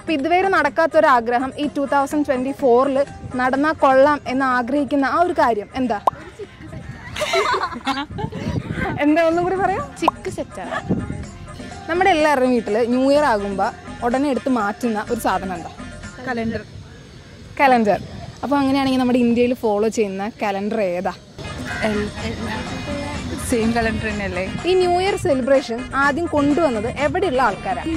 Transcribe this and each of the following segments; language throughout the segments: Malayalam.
അപ്പം ഇതുവരെ നടക്കാത്തൊരാഗ്രഹം ഈ ടൂ തൗസൻഡ് ട്വൻറ്റി ഫോറിൽ നടന്നാൽ കൊള്ളാം എന്ന് ആഗ്രഹിക്കുന്ന ആ ഒരു കാര്യം എന്താ എന്താ ഒന്നും കൂടി പറയാം ചിക്ക് സെറ്റാണ് നമ്മുടെ എല്ലാവരുടെയും വീട്ടിൽ ന്യൂ ഇയർ ആകുമ്പോൾ ഉടനെ എടുത്ത് മാറ്റുന്ന ഒരു സാധനം എന്താ കലണ്ടർ കലണ്ടർ അപ്പോൾ അങ്ങനെയാണെങ്കിൽ നമ്മുടെ ഇന്ത്യയിൽ ഫോളോ ചെയ്യുന്ന കലണ്ടർ ഏതാ സെയിം കലണ്ടർ തന്നെയല്ലേ ഈ ന്യൂ ഇയർ സെലിബ്രേഷൻ ആദ്യം കൊണ്ടുവന്നത് എവിടെയുള്ള ആൾക്കാരാണ്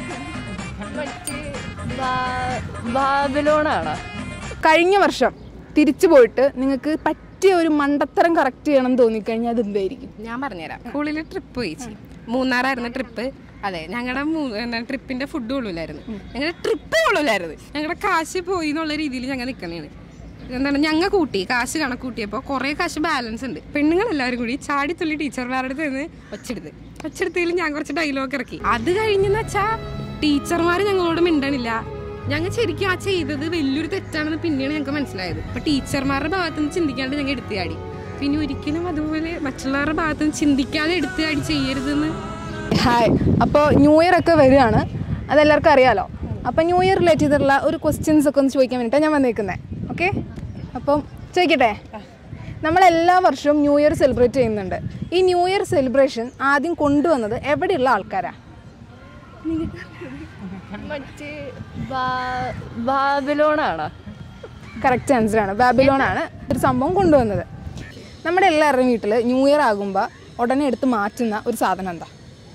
ബാബിലോണാണോ കഴിഞ്ഞ വർഷം തിരിച്ചു പോയിട്ട് നിങ്ങൾക്ക് പറ്റിയ ഒരു മണ്ടത്തരം കറക്റ്റ് ചെയ്യണം എന്ന് തോന്നിക്കഴിഞ്ഞാൽ അത് എന്തായിരിക്കും ഞാൻ പറഞ്ഞുതരാം സ്കൂളിൽ ട്രിപ്പ് പോയിച്ചു മൂന്നാറായിരുന്നു ട്രിപ്പ് അതെ ഞങ്ങളുടെ ട്രിപ്പിന്റെ ഫുഡ് കൊള്ളൂലായിരുന്നു ഞങ്ങളുടെ ട്രിപ്പ് കൊള്ളൂലായിരുന്നു ഞങ്ങളുടെ കാശ് പോയി എന്നുള്ള രീതിയിൽ ഞങ്ങൾ നിൽക്കണേണ് എന്താണ് ഞങ്ങൾ കൂട്ടി കാശ് കണക്ക് കൂട്ടിയപ്പോൾ കുറേ കാശ് ബാലൻസ് ഉണ്ട് പെണ്ണുങ്ങളെല്ലാവരും കൂടി ചാടിത്തുള്ളി ടീച്ചർമാരുടെ അടുത്ത് നിന്ന് ഒച്ചെടുത്ത് ഒച്ചെടുത്തതിൽ ഞാൻ കുറച്ച് ഡയലോഗ് ഇറക്കി അത് കഴിഞ്ഞെന്ന് വെച്ചാൽ ടീച്ചർമാർ ഞങ്ങളോട് മിണ്ടണില്ല ഞങ്ങൾ ശരിക്കും ആ ചെയ്തത് വലിയൊരു തെറ്റാണെന്ന് പിന്നെയാണ് ഞങ്ങൾക്ക് മനസ്സിലായത് അപ്പൊ ടീച്ചർമാരുടെ ഭാഗത്ത് നിന്ന് ചിന്തിക്കാണ്ട് ഞങ്ങൾ എടുത്തുചാടി പിന്നെ ഒരിക്കലും അതുപോലെ മറ്റുള്ളവരുടെ ഭാഗത്ത് നിന്ന് ചിന്തിക്കാതെ എടുത്തുചാടി ചെയ്യരുതെന്ന് ഹായ് അപ്പോൾ ന്യൂ ഇയർ ഒക്കെ വരികയാണ് അതെല്ലാവർക്കും അറിയാലോ അപ്പോൾ ന്യൂ ഇയർ റിലേറ്റ് ചെയ്തിട്ടുള്ള ഒരു ക്വസ്റ്റ്യൻസ് ഒക്കെ ഒന്ന് ചോദിക്കാൻ വേണ്ടിയിട്ടാണ് ഞാൻ വന്നേക്കുന്നത് ഓക്കെ അപ്പം ചോദിക്കട്ടെ നമ്മൾ എല്ലാ വർഷവും ന്യൂ ഇയർ സെലിബ്രേറ്റ് ചെയ്യുന്നുണ്ട് ഈ ന്യൂ ഇയർ സെലിബ്രേഷൻ ആദ്യം കൊണ്ടുവന്നത് എവിടെയുള്ള ആൾക്കാരാ മറ്റേ ബാബിലോണാണോ കറക്റ്റ് ആൻസർ ആണ് ബാബിലോൺ ആണ് ഒരു സംഭവം കൊണ്ടുവന്നത് നമ്മുടെ എല്ലാവരുടെയും വീട്ടിൽ ന്യൂ ഇയർ ആകുമ്പോൾ ഉടനെ എടുത്ത് മാറ്റുന്ന ഒരു സാധനം എന്താ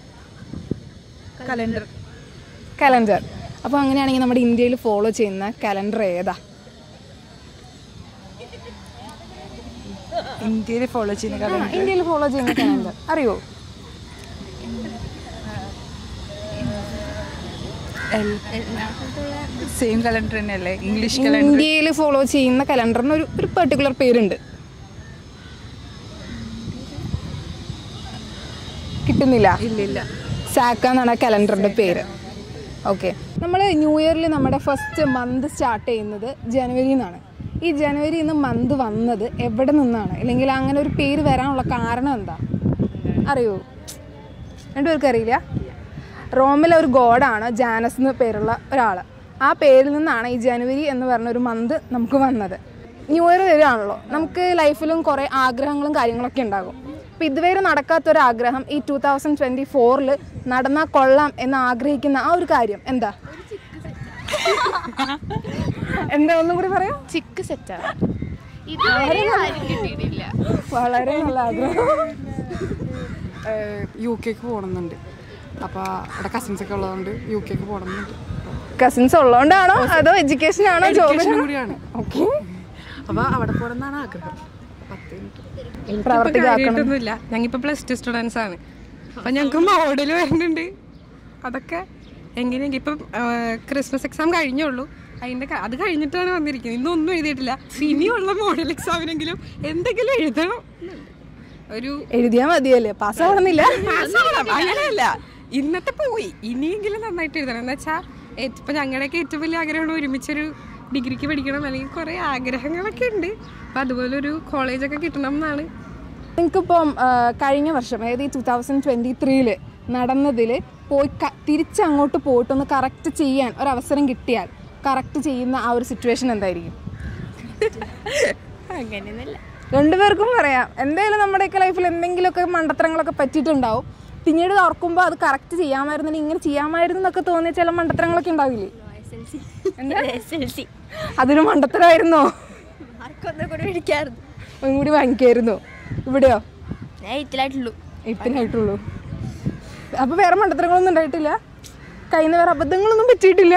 കലണ്ടർ കലണ്ടർ അപ്പോൾ അങ്ങനെയാണെങ്കിൽ നമ്മുടെ ഇന്ത്യയിൽ ഫോളോ ചെയ്യുന്ന കലണ്ടർ ഏതാ ഇന്ത്യയിൽ ഫോളോ ചെയ്യുന്ന കലണ്ടർ ഇന്ത്യയിൽ ഫോളോ ചെയ്യുന്ന കലണ്ടർ അറിയോ സെയിം കലണ്ടർ തന്നെയല്ലേ ഇംഗ്ലീഷ് കലണ്ടർ ഇന്ത്യയിൽ ഫോളോ ചെയ്യുന്ന കലണ്ടറിന് ഒരു ഒരു പെർട്ടിക്കുലർ പേരുണ്ട് കിട്ടുന്നില്ല ഇല്ലില്ല സാക്ക എന്നാണ് കലണ്ടറിൻ്റെ പേര് ഓക്കെ നമ്മൾ ന്യൂ ഇയറിൽ നമ്മുടെ ഫസ്റ്റ് മന്ത് സ്റ്റാർട്ട് ചെയ്യുന്നത് ജനുവരി എന്നാണ് ഈ ജനുവരി നിന്ന് മന്ത് വന്നത് എവിടെ നിന്നാണ് അല്ലെങ്കിൽ അങ്ങനെ ഒരു പേര് വരാനുള്ള കാരണം എന്താ അറിയോ രണ്ടുപേർക്കും അറിയില്ല റോമിലെ ഒരു ഗോഡാണ് ജാനസ് എന്ന് പേരുള്ള ഒരാൾ ആ പേരിൽ നിന്നാണ് ഈ ജനുവരി എന്ന് പറഞ്ഞ ഒരു മന്ത് നമുക്ക് വന്നത് ന്യൂ ഇയർ വരികയാണല്ലോ നമുക്ക് ലൈഫിലും കുറേ ആഗ്രഹങ്ങളും കാര്യങ്ങളൊക്കെ ഉണ്ടാകും അപ്പം ഇതുവരെ നടക്കാത്തൊരാഗ്രഹം ഈ ടൂ തൗസൻഡ് ട്വൻറ്റി ഫോറിൽ നടന്നാൽ കൊള്ളാം എന്ന് ആഗ്രഹിക്കുന്ന ആ ഒരു കാര്യം എന്താ എന്താ ഒന്നും കൂടി പറയാം ചിക്ക് സെറ്റാണ് വളരെ നല്ല ആഗ്രഹം യു കെക്ക് പോകണമെന്നുണ്ട് അപ്പോൾ അവിടെ കസിൻസ് ഒക്കെ ഉള്ളതുകൊണ്ട് യു കെക്ക് പോകണമെന്നുണ്ട് കസിൻസ് ഉള്ളതുകൊണ്ടാണോ അതോ എഡ്യൂക്കേഷൻ ആണോ ജോബ് Education കൂടിയാണ് ഓക്കെ അപ്പോൾ അവിടെ പോകണമെന്നാണ് ആഗ്രഹം പത്ത് മിനിറ്റ് പ്രവർത്തികാക്കണം കാര്യമായിട്ടൊന്നുമില്ല ഞങ്ങളിപ്പോൾ പ്ലസ് ടു സ്റ്റുഡൻസ് ആണ് അപ്പം ഞങ്ങൾക്ക് മോഡൽ വരുന്നുണ്ട് അതൊക്കെ എങ്ങനെയെങ്കിൽ ഇപ്പം ക്രിസ്മസ് എക്സാം കഴിഞ്ഞുള്ളൂ അതിൻ്റെ ക- അത് കഴിഞ്ഞിട്ടാണ് വന്നിരിക്കുന്നത് ഇന്നൊന്നും എഴുതിയിട്ടില്ല ഇനിയുള്ള മോഡൽ എക്സാമിനെങ്കിലും എന്തെങ്കിലും എഴുതണം ഒരു എഴുതിയാ മതിയല്ലേ പാസ്സാവണമെന്നില്ല പാസ്സാവണം. അങ്ങനെയല്ല ഇന്നത്തെ പോയി ഇനിയെങ്കിലും നന്നായിട്ട് എഴുതണം എന്ന് വെച്ചാൽ ഇപ്പം ഞങ്ങളുടെയൊക്കെ ഏറ്റവും വലിയ ആഗ്രഹമാണ് ഒരുമിച്ചൊരു ഡിഗ്രിക്ക് പഠിക്കണം അല്ലെങ്കിൽ കുറേ ആഗ്രഹങ്ങളൊക്കെ ഉണ്ട് അപ്പം അതുപോലൊരു കോളേജൊക്കെ കിട്ടണം എന്നാണ് നിങ്ങൾക്കിപ്പം ആ, കഴിഞ്ഞ വർഷം അതായത് ഈ ടൂ തൗസൻഡ് ട്വൻറ്റി ത്രീയിൽ നടന്നതിൽ പോയി ക- തിരിച്ചങ്ങോട്ട് പോയിട്ടൊന്ന് കറക്റ്റ് ചെയ്യാൻ ഒരവസരം കിട്ടിയാൽ കറക്റ്റ് ചെയ്യുന്ന ആ ഒരു സിറ്റുവേഷൻ എന്തായിരിക്കും അങ്ങനെയൊന്നുമില്ല രണ്ടുപേർക്കും പറയാം എന്തായാലും നമ്മുടെയൊക്കെ ലൈഫിൽ എന്തെങ്കിലുമൊക്കെ മണ്ടത്തരങ്ങളൊക്കെ പറ്റിയിട്ടുണ്ടാവും പിന്നീട് ഇത് ഓർക്കുമ്പോൾ അത് കറക്റ്റ് ചെയ്യാമായിരുന്നെങ്കിൽ ഇങ്ങനെ ചെയ്യാമായിരുന്നു എന്നൊക്കെ തോന്നിയ ചില മണ്ടത്തരങ്ങളൊക്കെ ഉണ്ടാവില്ലേ അതൊരു മണ്ടത്തരമായിരുന്നോ മാർക്കൊന്നും കൂടി മേടിക്കാറുണ്ട് ഒന്നും കൂടി വാങ്ങിക്കായിരുന്നു ഇവിടെയോ ഞാൻ എയ്റ്റിലായിട്ടുള്ളൂ എയ്ത്തിനായിട്ടുള്ളൂ അപ്പൊ വേറെ മണ്ടത്തരങ്ങളൊന്നും ഉണ്ടായിട്ടില്ല കയ്യിൽ നിന്ന് വേറെ അബദ്ധങ്ങളൊന്നും പറ്റിയിട്ടില്ല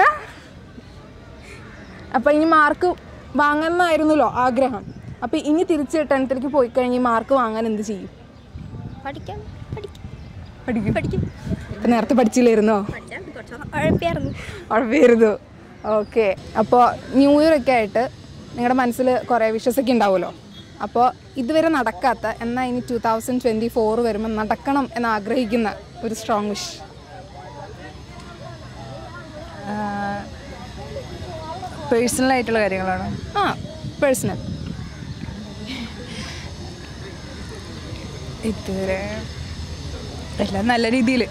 അപ്പൊ ഇനി മാർക്ക് വാങ്ങണമെന്നായിരുന്നല്ലോ ആഗ്രഹം അപ്പൊ ഇനി തിരിച്ച് ടെൻത്തിലേക്ക് പോയി കഴിഞ്ഞ് മാർക്ക് വാങ്ങാൻ എന്ത് ചെയ്യും പഠിക്കാം പഠിക്കാം പഠിക്കും പഠിക്കും ഇപ്പൊ നേരത്തെ പഠിച്ചില്ലായിരുന്നോ പഠിക്കാൻ കുറച്ച് ഉഴപ്പിയായിരുന്നു ഉഴപ്പായിരുന്നു ഓക്കെ അപ്പോൾ ന്യൂ ഇയർ ഒക്കെ ആയിട്ട് നിങ്ങളുടെ മനസ്സിൽ കുറേ വിഷസൊക്കെ ഉണ്ടാവുമല്ലോ അപ്പോൾ ഇതുവരെ നടക്കാത്ത എന്നാൽ ഇനി ടൂ തൗസൻഡ് ട്വൻറ്റി ഫോർ വരുമ്പോൾ നടക്കണം എന്ന് ആഗ്രഹിക്കുന്ന ഒരു സ്ട്രോങ് വിഷ് പേഴ്സണൽ ആയിട്ടുള്ള കാര്യങ്ങളാണ് ആ പേഴ്സണൽ ഇതുവരെ എല്ലാം നല്ല രീതിയിൽ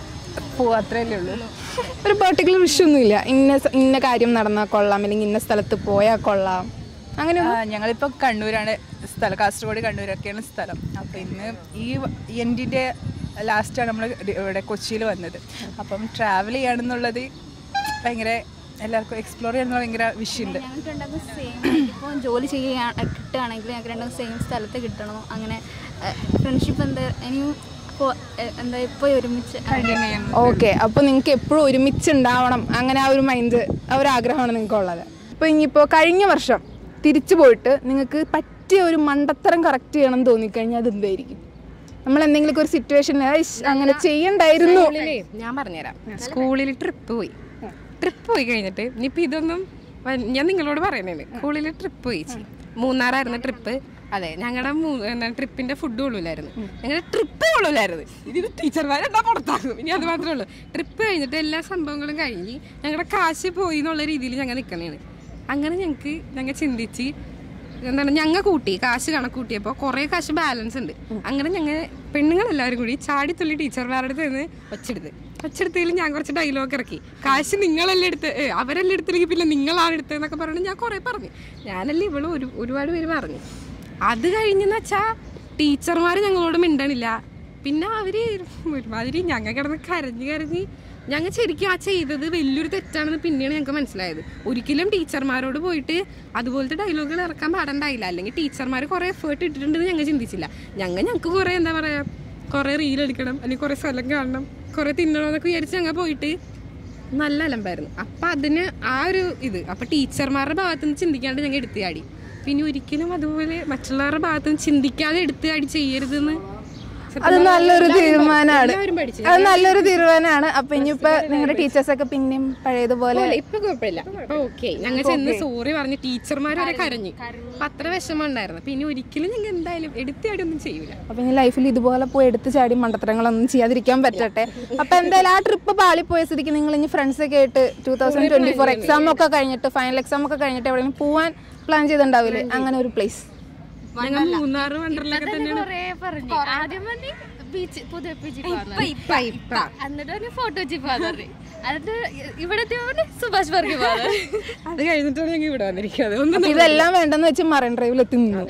പോവും അത്രയല്ലേ ഉള്ളൂ ഒരു പെർട്ടിക്കുലർ വിഷ് ഒന്നുമില്ല ഇന്ന സ- ഇന്ന കാര്യം നടന്നാൽ കൊള്ളാം അല്ലെങ്കിൽ ഇന്ന സ്ഥലത്ത് പോയാൽ കൊള്ളാം അങ്ങനെ ആ, ഞങ്ങളിപ്പോൾ കണ്ണൂരാണ് സ്ഥലം കാസർഗോഡ് കണ്ണൂരൊക്കെയാണ് സ്ഥലം അപ്പോൾ ഇന്ന് ഈ എൻഡിൻ്റെ ലാസ്റ്റാണ് നമ്മൾ ഇവിടെ കൊച്ചിയിൽ വന്നത് അപ്പം ട്രാവൽ ചെയ്യണമെന്നുള്ളത് ഭയങ്കര എല്ലാവർക്കും എക്സ്പ്ലോർ ചെയ്യണമെന്ന് ഭയങ്കര വിഷയമുണ്ട് ഞങ്ങൾക്ക് രണ്ടാക്കും സെയിം ഇപ്പോൾ ജോലി ചെയ്യാൻ കിട്ടുകയാണെങ്കിൽ ഞങ്ങൾക്ക് രണ്ടാക്കും സെയിം സ്ഥലത്ത് കിട്ടണം അങ്ങനെ ഫ്രണ്ട്ഷിപ്പ് എന്താ ഇനിയും ഇപ്പോൾ എന്താ ഇപ്പോൾ ഒരുമിച്ച് കണ്ടിന്യൂ ചെയ്യണം ഓക്കെ അപ്പോൾ നിങ്ങൾക്ക് എപ്പോഴും ഒരുമിച്ച് ഉണ്ടാവണം അങ്ങനെ ആ ഒരു മൈൻഡ് ആ ഒരു ആഗ്രഹമാണ് നിങ്ങൾക്ക് ഉള്ളത് അപ്പോൾ ഇനിയിപ്പോൾ കഴിഞ്ഞ വർഷം തിരിച്ചു പോയിട്ട് നിങ്ങൾക്ക് പറ്റിയ ഒരു മണ്ടത്തരം കറക്റ്റ് ചെയ്യണം എന്ന് തോന്നിക്കഴിഞ്ഞാൽ അത് എന്തായിരിക്കും നമ്മൾ എന്തെങ്കിലും ഒരു സിറ്റുവേഷൻ അങ്ങനെ ചെയ്യണ്ടായിരുന്നു സ്കൂളിലേ ഞാൻ പറഞ്ഞുതരാം സ്കൂളിൽ ട്രിപ്പ് പോയി ട്രിപ്പ് പോയി കഴിഞ്ഞിട്ട് ഇനിയിപ്പോൾ ഇതൊന്നും വ- ഞാൻ നിങ്ങളോട് പറയുന്നതാണ് സ്കൂളിൽ ട്രിപ്പ് പോയി ചേച്ചി മൂന്നാറായിരുന്നു ട്രിപ്പ് അതെ ഞങ്ങളുടെ ട്രിപ്പിന്റെ ഫുഡ് കൊള്ളൂലായിരുന്നു ഞങ്ങളുടെ ട്രിപ്പ് കൊള്ളൂലായിരുന്നു ഇത് ടീച്ചർമാരെന്താ പുറത്താകും ഇനി അത് മാത്രമേ ഉള്ളൂ ട്രിപ്പ് കഴിഞ്ഞിട്ട് എല്ലാ സംഭവങ്ങളും കഴിഞ്ഞ് ഞങ്ങളുടെ കാശ് പോയി എന്നുള്ള രീതിയിൽ ഞങ്ങൾ നിൽക്കണേണ് അങ്ങനെ ഞങ്ങൾക്ക് ഞങ്ങൾ ചിന്തിച്ച് എന്താണ് ഞങ്ങ കൂട്ടി കാശ് കണക്കൂട്ടിയപ്പോൾ കുറേ കാശ് ബാലൻസ് ഉണ്ട് അങ്ങനെ ഞങ്ങൾ പെണ്ണുങ്ങളെല്ലാവരും കൂടി ചാടിത്തുള്ളി ടീച്ചർമാരുടെ അടുത്ത് നിന്ന് ഒച്ചെടുത്ത് ഒച്ചെടുത്തതിൽ ഞാൻ കുറച്ച് ഡയലോഗ് ഇറക്കി കാശ് നിങ്ങളല്ലേ എടുത്ത് ഏ, അവരല്ലേ എടുത്തില്ലെങ്കിൽ പിന്നെ നിങ്ങളാണ് എടുത്തതെന്നൊക്കെ പറഞ്ഞു ഞാൻ കുറേ പറഞ്ഞു ഞാനല്ലേ ഇവള് ഒരു ഒരുപാട് പേര് പറഞ്ഞു അത് കഴിഞ്ഞെന്ന് വെച്ചാൽ ടീച്ചർമാർ ഞങ്ങളോട് മിണ്ടണില്ല പിന്നെ അവര് ഒരുമാതിരി ഞങ്ങൾ കിടന്ന് കരഞ്ഞ് കരഞ്ഞ് ഞങ്ങൾ ശരിക്കും ആ ചെയ്തത് വലിയൊരു തെറ്റാണെന്ന് പിന്നെയാണ് ഞങ്ങൾക്ക് മനസ്സിലായത് ഒരിക്കലും ടീച്ചർമാരോട് പോയിട്ട് അതുപോലത്തെ ഡയലോഗുകൾ ഇറക്കാൻ പാടണ്ടായില്ല അല്ലെങ്കിൽ ടീച്ചർമാർ കുറേ എഫേർട്ട് ഇട്ടിട്ടുണ്ടെന്ന് ഞങ്ങൾ ചിന്തിച്ചില്ല ഞങ്ങൾ ഞങ്ങൾക്ക് കുറേ എന്താ പറയുക കുറേ റീൽ എടുക്കണം അല്ലെങ്കിൽ കുറേ സ്ഥലം കാണണം കുറേ തിന്നണം എന്നൊക്കെ വിചാരിച്ച് ഞങ്ങൾ പോയിട്ട് നല്ല അലമ്പായിരുന്നു അപ്പം അതിന് ആ ഒരു ഇത് അപ്പം ടീച്ചർമാരുടെ ഭാഗത്തു നിന്ന് ചിന്തിക്കാണ്ട് ഞങ്ങൾ എടുത്ത് ചാടി പിന്നെ ഒരിക്കലും അതുപോലെ മറ്റുള്ളവരുടെ ഭാഗത്തു നിന്ന് ചിന്തിക്കാതെ എടുത്ത് ചാടി ചെയ്യരുതെന്ന് സത്യം അത് പറഞ്ഞാൽ നല്ലൊരു എല്ലാവരും തീരുമാനമാണ് എല്ലാവരും പഠിച്ചു അത് നല്ലൊരു തീരുമാനമാണ് അപ്പൊ ഇനിയിപ്പോ നിങ്ങളുടെ ടീച്ചേഴ്സൊക്കെ പിന്നെയും പഴയതുപോലെ പോലെ ഇപ്പൊ കുഴപ്പമില്ല ഇപ്പൊ ഓക്കെ ഞങ്ങൾ ചെന്ന് സോറി പറഞ്ഞ് ടീച്ചർമാർ വരെ കരഞ്ഞു അപ്പൊ അത്ര വിഷമം ഉണ്ടായിരുന്നു പിന്നെ ഒരിക്കലും ഞങ്ങൾ എന്തായാലും എടുത്തിയാടി ഒന്നും ചെയ്യൂല അപ്പൊ ഇനി ലൈഫിൽ ഇതുപോലെ പോയി എടുത്ത് ചാടി മണ്ടത്തരങ്ങളൊന്നും ചെയ്യാതിരിക്കാൻ പറ്റട്ടെ അപ്പൊ എന്തായാലും ആ ട്രിപ്പ് പാളിപ്പോയ സ്ഥിതിക്ക് നിങ്ങൾ ഇനി ഫ്രണ്ട്സ് ഒക്കെ ആയിട്ട് two thousand twenty four exam ഒക്കെ കഴിഞ്ഞിട്ട് ഫൈനൽ എക്സാം ഒക്കെ കഴിഞ്ഞിട്ട് എവിടെയെങ്കിലും പോവാൻ പ്ലാൻ ചെയ്തിട്ടുണ്ടാവില്ലേ അങ്ങനെ ഒരു പ്ലേസ് ഞങ്ങൾ മൂന്നാറ് വണ്ടർലൊക്കെ തന്നെയാണ് കുറേ പറഞ്ഞു ആദ്യം വന്ന് ബീച്ച് പുതിയ ബീച്ചിൽ ഇപ്പ ഇപ്പ എന്നിട്ട് ഒരു ഫോട്ടോ വെച്ച് പോകാറ് എന്നിട്ട് ഇവിടെ എത്തിയപ്പോൾ സുഭാഷ് പാർക്കിൽ പോകാറ് അത് കഴിഞ്ഞിട്ടാണ് ഞങ്ങൾ ഇവിടെ വന്നിരിക്കുന്നത് ഒന്നും അപ്പൊ ഇതെല്ലാം വേണ്ടെന്ന് വെച്ച് മറൈൻ ഡ്രൈവിൽ എത്തി നിന്നു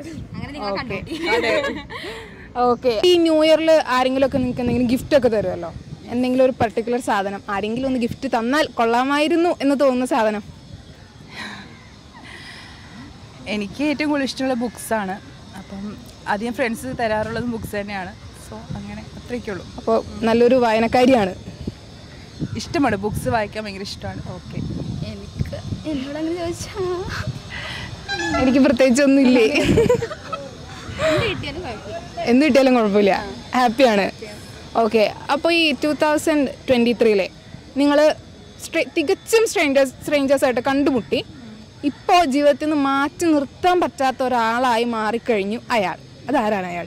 ഓക്കെ ഈ ന്യൂ ഇയറിൽ ആരെങ്കിലും ഒക്കെ നിങ്ങൾക്ക് എന്തെങ്കിലും ഗിഫ്റ്റ് ഒക്കെ തരുമല്ലോ എന്തെങ്കിലും ഒരു പർട്ടിക്കുലർ സാധനം ആരെങ്കിലും ഒന്ന് ഗിഫ്റ്റ് തന്നാൽ കൊള്ളാമായിരുന്നു എന്ന് തോന്നുന്ന സാധനം എനിക്ക് ഏറ്റവും കൂടുതൽ ഇഷ്ടമുള്ള ബുക്സാണ് അപ്പം അധികം ഫ്രണ്ട്സ് തരാറുള്ളത് ബുക്സ് തന്നെയാണ് സോ അങ്ങനെ അത്രയൊക്കെ ഉള്ളൂ അപ്പോൾ നല്ലൊരു വായനക്കാരിയാണ് ഇഷ്ടമാണ് ബുക്സ് വായിക്കാൻ ഭയങ്കര ഇഷ്ടമാണ് ഓക്കെ എനിക്ക് എന്നോട് അങ്ങനെ ചോദിച്ചാൽ എനിക്ക് പ്രത്യേകിച്ച് ഒന്നുമില്ലേ കിട്ടിയാലും കുഴപ്പമില്ല എന്ത് കിട്ടിയാലും കുഴപ്പമില്ല ഹാപ്പിയാണ് ഓക്കെ അപ്പോൾ ഈ ടൂ തൗസൻഡ് ട്വൻറ്റി ത്രീയിലെ നിങ്ങൾ തികച്ചും സ്ട്രേഞ്ചേഴ്സ് സ്ട്രേഞ്ചേഴ്സായിട്ട് കണ്ടുമുട്ടി ഇപ്പോൾ ജീവിതത്തിൽ നിന്ന് മാറ്റി നിർത്താൻ പറ്റാത്ത ഒരാളായി മാറിക്കഴിഞ്ഞു അയാൾ അതാരാണ് അയാൾ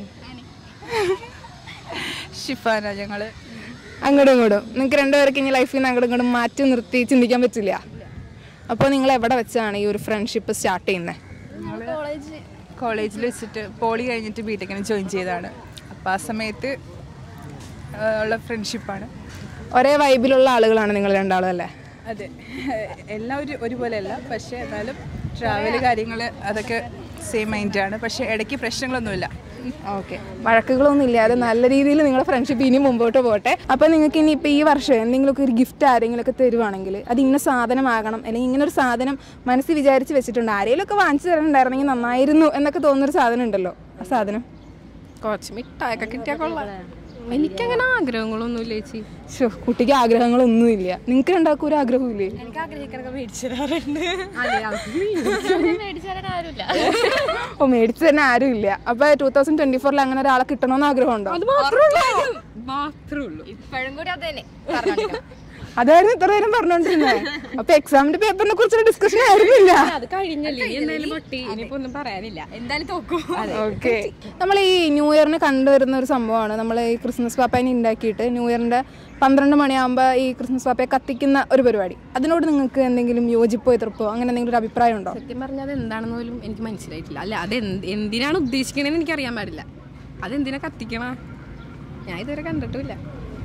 ഷിഫാന ഞങ്ങൾ അങ്ങോട്ടും ഇങ്ങോട്ടും നിങ്ങൾക്ക് രണ്ടുപേർക്ക് ഇനി ലൈഫിൽ നിന്ന് അങ്ങോട്ടും ഇങ്ങോട്ടും മാറ്റി നിർത്തി ചിന്തിക്കാൻ പറ്റില്ല അപ്പോൾ നിങ്ങൾ എവിടെ വെച്ചാണ് ഈ ഒരു ഫ്രണ്ട്ഷിപ്പ് സ്റ്റാർട്ട് ചെയ്യുന്നത് കോളേജ് കോളേജിൽ വെച്ചിട്ട് പോളി കഴിഞ്ഞിട്ട് ബിടെക്കിന് ജോയിൻ ചെയ്തതാണ് അപ്പോൾ ആ സമയത്ത് ആ, ഉള്ള ഫ്രണ്ട്ഷിപ്പാണ് ഒരേ വൈബിലുള്ള ആളുകളാണ് നിങ്ങൾ രണ്ടാളും അല്ലേ അതെ എല്ലാം ഒരു ഒരുപോലെയല്ല പക്ഷേ എന്നാലും ട്രാവൽ കാര്യങ്ങൾ അതൊക്കെ സെയിം മൈൻഡാണ് പക്ഷേ ഇടയ്ക്ക് പ്രശ്നങ്ങളൊന്നുമില്ല ഓക്കെ വഴക്കുകളൊന്നും ഇല്ലാതെ നല്ല രീതിയിൽ നിങ്ങളുടെ ഫ്രണ്ട്ഷിപ്പ് ഇനി മുമ്പോട്ട് പോട്ടെ അപ്പോൾ നിങ്ങൾക്ക് ഇനി ഇപ്പോൾ ഈ വർഷം എന്തെങ്കിലുമൊക്കെ ഒരു ഗിഫ്റ്റ് ആരെങ്കിലുമൊക്കെ തരുവാണെങ്കിൽ അത് ഇന്ന സാധനമാകണം അല്ലെങ്കിൽ ഇങ്ങനെ ഒരു സാധനം മനസ്സിൽ വിചാരിച്ച് വെച്ചിട്ടുണ്ട് ആരെങ്കിലുമൊക്കെ വാങ്ങിച്ചു തരണ്ടായിരുന്നെങ്കിൽ നന്നായിരുന്നു എന്നൊക്കെ തോന്നുന്നൊരു സാധനം ഉണ്ടല്ലോ ആ സാധനം കുറച്ച് മിഠായൊക്കെ കിട്ടിയാൽ കൊള്ളാം എനിക്കങ്ങനെ ആഗ്രഹങ്ങളൊന്നുമില്ല ചേച്ചി ഷോ കുട്ടിക്ക് ആഗ്രഹങ്ങളൊന്നുമില്ല നിങ്ങൾക്ക് രണ്ടാൾക്കും ഒരു ആഗ്രഹമില്ലേ എനിക്ക് ആഗ്രഹിക്കാനൊക്കെ മേടിച്ചു തരാറുണ്ട് മേടിച്ചു തരാൻ ആരുമില്ല ഓ മേടിച്ച് തന്നെ ആരും ഇല്ല അപ്പോൾ ടൂ തൗസൻഡ് ട്വൻറ്റി ഫോറിൽ അങ്ങനെ ഒരാളെ കിട്ടണമെന്ന് ആഗ്രഹമുണ്ടോ അത് മാത്രമേ ഉള്ളൂ മാത്രമേ ഉള്ളൂ ഇപ്പോഴും കൂടി അത് തന്നെ അതായിരുന്നു ഇത്ര നേരം പറഞ്ഞുകൊണ്ടിരുന്നത് അപ്പോൾ എക്സാമിൻ്റെ പേപ്പറിനെ കുറിച്ചൊരു ഡിസ്കഷൻ ആയിരുന്നില്ല അത് കഴിഞ്ഞല്ലേ ഇനി എന്തായാലും പൊട്ടി ഇനിയിപ്പോ ഒന്നും പറയാനില്ല എന്തായാലും തോക്കും ഓക്കെ നമ്മൾ ഈ ന്യൂ ഇയറിന് കണ്ടുവരുന്ന ഒരു സംഭവമാണ് നമ്മൾ ഈ ക്രിസ്മസ് പാപ്പേനെ ഉണ്ടാക്കിയിട്ട് ന്യൂ ഇയറിൻ്റെ പന്ത്രണ്ട് മണിയാകുമ്പോൾ ഈ ക്രിസ്മസ് പാപ്പയെ കത്തിക്കുന്ന ഒരു പരിപാടി അതിനോട് നിങ്ങൾക്ക് എന്തെങ്കിലും യോജിപ്പോ എതിർപ്പോ അങ്ങനെ എന്തെങ്കിലും ഒരു അഭിപ്രായം ഉണ്ടോ സത്യം പറഞ്ഞാൽ അത് എന്താണെന്ന് പോലും എനിക്ക് മനസ്സിലായിട്ടില്ല അല്ല അത് എന്ത് എന്തിനാണ് ഉദ്ദേശിക്കണേന്ന് എനിക്ക് അറിയാൻ പാടില്ല അതെന്തിനാ കത്തിക്കണ ഞാൻ ഇതുവരെ കണ്ടിട്ടുമില്ല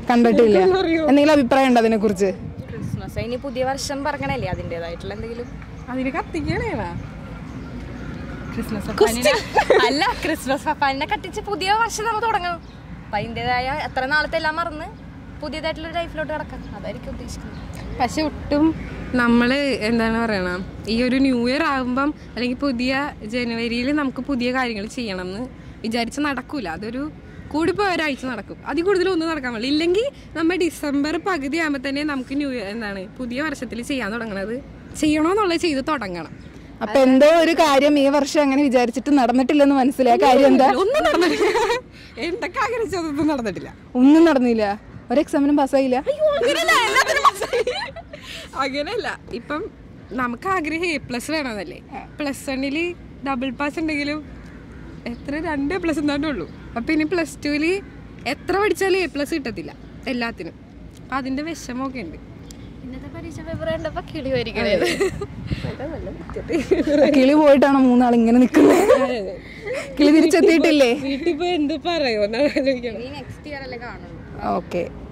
കണ്ടിട്ടില്ല എന്തെങ്കിലും അഭിപ്രായം ഉണ്ടോ അതിനെ കുറിച്ച് ക്രിസ്മസ് ഇനി പുതിയ വർഷം പറഞ്ഞല്ലേ അതിൻ്റെതായിട്ടുള്ള എന്തെങ്കിലും അതിന് കത്തിക്കണേടാ ക്രിസ്മസ് അല്ല ക്രിസ്മസ് പപ്പാനെ കത്തിച്ച് പുതിയ വർഷം നമ്മൾ തുടങ്ങണം അപ്പം അതിൻ്റെതായ എത്ര നാളത്തെ എല്ലാം മറന്ന് പുതിയതായിട്ടുള്ള ലൈഫിലോട്ട് കിടക്കാം അതായിരിക്കും ഉദ്ദേശിക്കുന്നത് പക്ഷെ ഒട്ടും നമ്മൾ എന്താണ് പറയണ ഈ ഒരു ന്യൂ ഇയർ ആകുമ്പം അല്ലെങ്കിൽ പുതിയ ജനുവരിയിൽ നമുക്ക് പുതിയ കാര്യങ്ങൾ ചെയ്യണം എന്ന് വിചാരിച്ച് നടക്കൂല അതൊരു കൂടിപ്പോയ ഒരാഴ്ച നടക്കും അതിൽ കൂടുതൽ ഒന്നും നടക്കാൻ പാടില്ല ഇല്ലെങ്കിൽ നമ്മൾ ഡിസംബർ പകുതി ആകുമ്പോൾ തന്നെ നമുക്ക് ന്യൂ ഇയർ എന്താണ് പുതിയ വർഷത്തിൽ ചെയ്യാൻ തുടങ്ങണത് ചെയ്യണമെന്നുള്ളത് ചെയ്ത് തുടങ്ങണം അപ്പൊ എന്തോ ഒരു കാര്യം ഈ വർഷം അങ്ങനെ വിചാരിച്ചിട്ട് നടന്നിട്ടില്ലെന്ന് മനസ്സിലായ കാര്യം എന്താ ഒന്നും നടന്നിട്ടില്ല എന്തൊക്കെ ആഗ്രഹിച്ചതൊന്നും നടന്നിട്ടില്ല ഒന്നും നടന്നില്ല ഒരു എക്സാമിനും പാസ്സായില്ല അങ്ങനെയല്ല ഇപ്പം നമുക്ക് ആഗ്രഹം എ പ്ലസ് വേണമെന്നല്ലേ പ്ലസ് വണ്ണിൽ ഡബിൾ പാസ് ഉണ്ടെങ്കിലും എത്ര രണ്ട് പ്ലസ് എന്താണ്ടേ ഉള്ളൂ അപ്പം ഇനി പ്ലസ് ടുവിൽ എത്ര പഠിച്ചാലും എ പ്ലസ് കിട്ടത്തില്ല എല്ലാത്തിനും അപ്പം അതിൻ്റെ വിഷമമൊക്കെ ഉണ്ട് ഇന്നത്തെ പരീക്ഷ പേപ്പർ കണ്ടപ്പോൾ കിളി വരിക്കണത് കിളി പോയിട്ടാണ് മൂന്നാൾ ഇങ്ങനെ നിൽക്കുന്നത് കിളി തിരിച്ചെത്തിയിട്ടില്ലേ വീട്ടിൽ പോയി എന്ത് പറയുമോ എന്നാണ് ആലോചിക്കണം നെക്സ്റ്റ് ഇയർ അല്ലേ കാണുള്ളൂ ഓക്കെ